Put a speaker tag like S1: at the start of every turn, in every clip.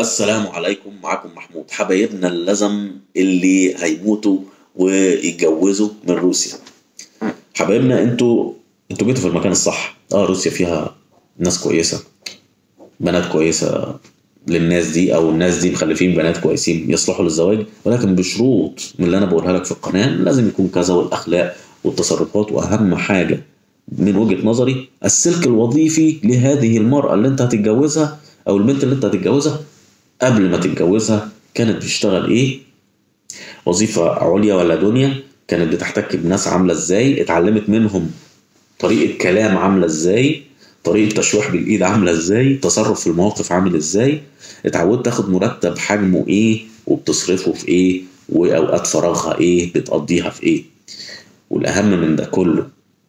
S1: السلام عليكم معكم محمود حبايبنا اللزم اللي هيموتوا ويتجوزوا من روسيا حبايبنا انتوا انتوا جيتوا في المكان الصح اه روسيا فيها ناس كويسه بنات كويسه للناس دي او الناس دي مخلفين بنات كويسين يصلحوا للزواج ولكن بشروط من اللي انا بقولها لك في القناه لازم يكون كذا والاخلاق والتصرفات واهم حاجه من وجهه نظري السلك الوظيفي لهذه المراه اللي انت هتتجوزها او البنت اللي انت هتتجوزها قبل ما تتجوزها كانت بتشتغل ايه وظيفه عليا ولا دنيا كانت بتحتك بناس عامله ازاي اتعلمت منهم طريقه كلام عامله ازاي طريقه تشويح بالايد عامله ازاي تصرف في المواقف عامل ازاي اتعودت تاخد مرتب حجمه ايه وبتصرفه في ايه واوقات فراغها ايه بتقضيها في ايه والاهم من ده كله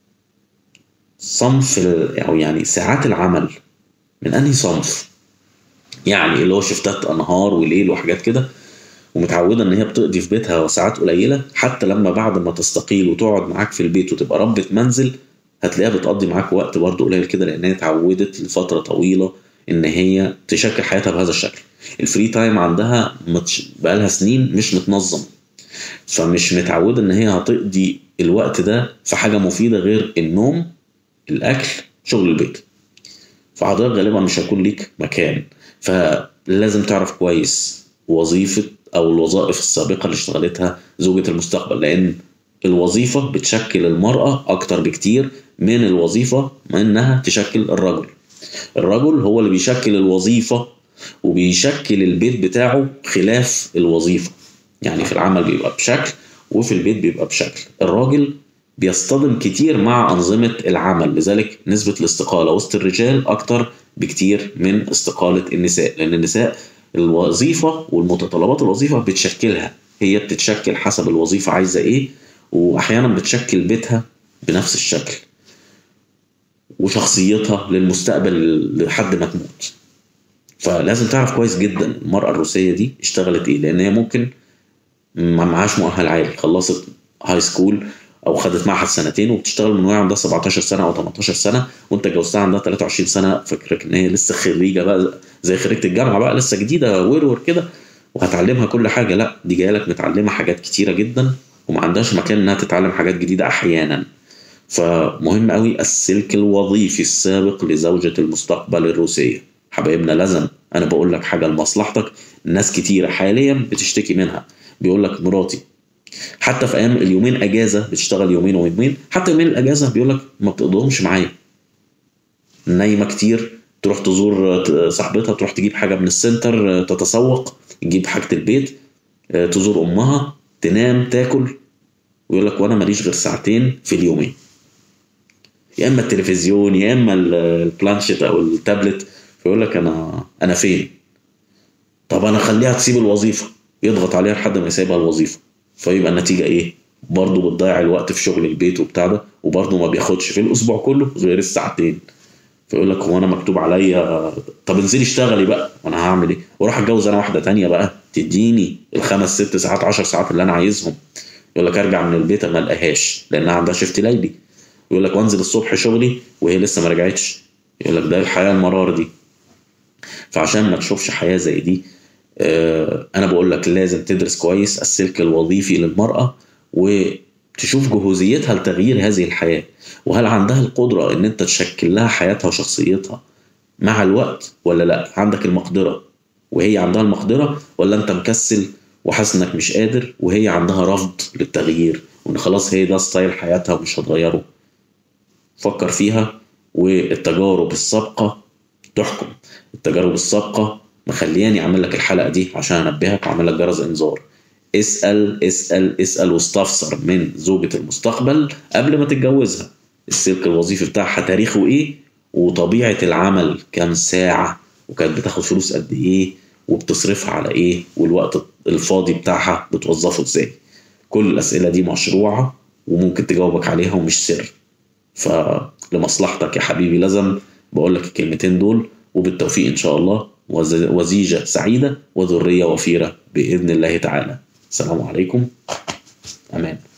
S1: صنف ال- او يعني ساعات العمل من انهي صنف يعني اللي هو شفتات انهار وليل وحاجات كده ومتعوده ان هي بتقضي في بيتها ساعات قليله حتى لما بعد ما تستقيل وتقعد معاك في البيت وتبقى ربة منزل هتلاقيها بتقضي معاك وقت برضه قليل كده لان هي اتعودت لفتره طويله ان هي تشكل حياتها بهذا الشكل الفري تايم عندها متش... بقالها سنين مش متنظم فمش متعوده ان هي هتقضي الوقت ده في حاجه مفيده غير النوم الاكل شغل البيت فحضرتك غالبا مش هيكون ليك مكان فلازم تعرف كويس وظيفة أو الوظائف السابقة اللي اشتغلتها زوجة المستقبل لأن الوظيفة بتشكل المرأة أكتر بكتير من الوظيفة ما إنها تشكل الرجل الرجل هو اللي بيشكل الوظيفة وبيشكل البيت بتاعه خلاف الوظيفة يعني في العمل بيبقى بشكل وفي البيت بيبقى بشكل الراجل بيصطدم كتير مع أنظمة العمل لذلك نسبة الاستقالة وسط الرجال أكتر بكتير من استقالة النساء لأن النساء الوظيفة والمتطلبات الوظيفة بتشكلها هي بتتشكل حسب الوظيفة عايزة إيه وأحيانا بتشكل بيتها بنفس الشكل وشخصيتها للمستقبل لحد ما تموت فلازم تعرف كويس جدا المرأة الروسية دي اشتغلت ايه لان هي ممكن ما معهاش مؤهل عالي خلصت هاي سكول او خدت معهد سنتين وبتشتغل من وهي عندها 17 سنه او 18 سنه وانت جوزتها عندها 23 سنه فكرك ان هي لسه خريجه بقى زي خريجه الجامعه بقى لسه جديده ورور كده وهتعلمها كل حاجه لا دي جايه لك متعلمه حاجات كتيره جدا وما عندهاش مكان انها تتعلم حاجات جديده احيانا فمهم قوي السلك الوظيفي السابق لزوجة المستقبل الروسية حبايبنا لازم انا بقول لك حاجة لمصلحتك ناس كتيرة حاليا بتشتكي منها بيقول لك مراتي حتى في ايام اليومين اجازة بتشتغل يومين ويومين حتى يومين الاجازة بيقول لك ما بتقضيهمش معايا نايمة كتير تروح تزور صاحبتها تروح تجيب حاجة من السنتر تتسوق تجيب حاجة البيت تزور امها تنام تاكل ويقول لك وانا ماليش غير ساعتين في اليومين يا اما التلفزيون يا اما ال- البلانشيت او التابلت فيقول لك انا انا فين طب انا اخليها تسيب الوظيفه يضغط عليها لحد ما يسيبها الوظيفه فيبقى النتيجه ايه برضه بتضيع الوقت في شغل البيت وبتاع ده وبرضه ما بياخدش في الاسبوع كله غير الساعتين فيقول لك هو انا مكتوب عليا طب انزلي اشتغلي بقى وانا هعمل ايه واروح اتجوز انا واحده تانية بقى تديني الخمس ست ساعات عشر ساعات اللي انا عايزهم يقول لك ارجع من البيت ما الاقيهاش لانها عندها شيفت ليلي يقول لك وانزل الصبح شغلي وهي لسه ما رجعتش يقول لك ده الحياه المرار دي فعشان ما تشوفش حياه زي دي آه، انا بقول لك لازم تدرس كويس السلك الوظيفي للمراه وتشوف جهوزيتها لتغيير هذه الحياه وهل عندها القدره ان انت تشكل لها حياتها وشخصيتها مع الوقت ولا لا عندك المقدره وهي عندها المقدره ولا انت مكسل وحاسس انك مش قادر وهي عندها رفض للتغيير وان خلاص هي ده ستايل حياتها ومش هتغيره فكر فيها والتجارب السابقة تحكم التجارب السابقة مخلياني أعمل لك الحلقة دي عشان أنبهك وأعمل لك جرس إنذار اسأل اسأل اسأل واستفسر من زوجة المستقبل قبل ما تتجوزها السلك الوظيفي بتاعها تاريخه إيه وطبيعة العمل كام ساعة وكانت بتاخد فلوس قد إيه وبتصرفها على إيه والوقت الفاضي بتاعها بتوظفه إزاي كل الأسئلة دي مشروعة وممكن تجاوبك عليها ومش سر فلمصلحتك يا حبيبي لازم بقول لك الكلمتين دول وبالتوفيق ان شاء الله وز- وزيجه سعيده وذريه وفيره باذن الله تعالى السلام عليكم امان